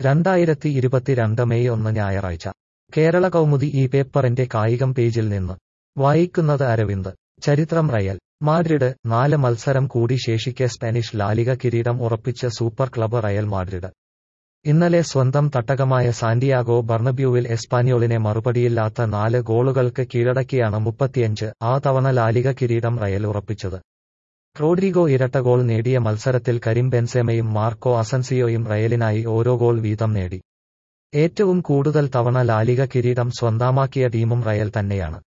രണ്ടായിരത്തി ഇരുപത്തിരണ്ട് മെയ് ഒന്ന് ഞായറാഴ്ച കേരള കൗമുദി ഈ പേപ്പറിന്റെ കായികം പേജിൽ നിന്ന് വായിക്കുന്നത് അരവിന്ദ് ചരിത്രം റയൽ മാഡ്രിഡ് നാല് മത്സരം കൂടി ശേഷിക്കെ സ്പാനിഷ് ലാലിക കിരീടം ഉറപ്പിച്ച് സൂപ്പർ ക്ലബ് റയൽ മാഡ്രിഡ് ഇന്നലെ സ്വന്തം തട്ടകമായ സാന്റിയാഗോ ബർണബ്യൂവിൽ എസ്പാന്യോളിനെ മറുപടിയില്ലാത്ത നാല് ഗോളുകൾക്ക് കീഴടക്കിയാണ് മുപ്പത്തിയഞ്ച് ആ തവണ ലാലിക കിരീടം റയൽ ഉറപ്പിച്ചത് റോഡ്രിഗോ ഇരട്ട ഗോൾ നേടിയ മത്സരത്തിൽ കരീം ബെൻസെമയും മാർക്കോ അസൻസിയോയും റയലിനായി ഓരോ ഗോൾ വീതം നേടി ഏറ്റവും കൂടുതൽ തവണ ലാലിക കിരീടം സ്വന്തമാക്കിയ ടീമും റയൽ തന്നെയാണ്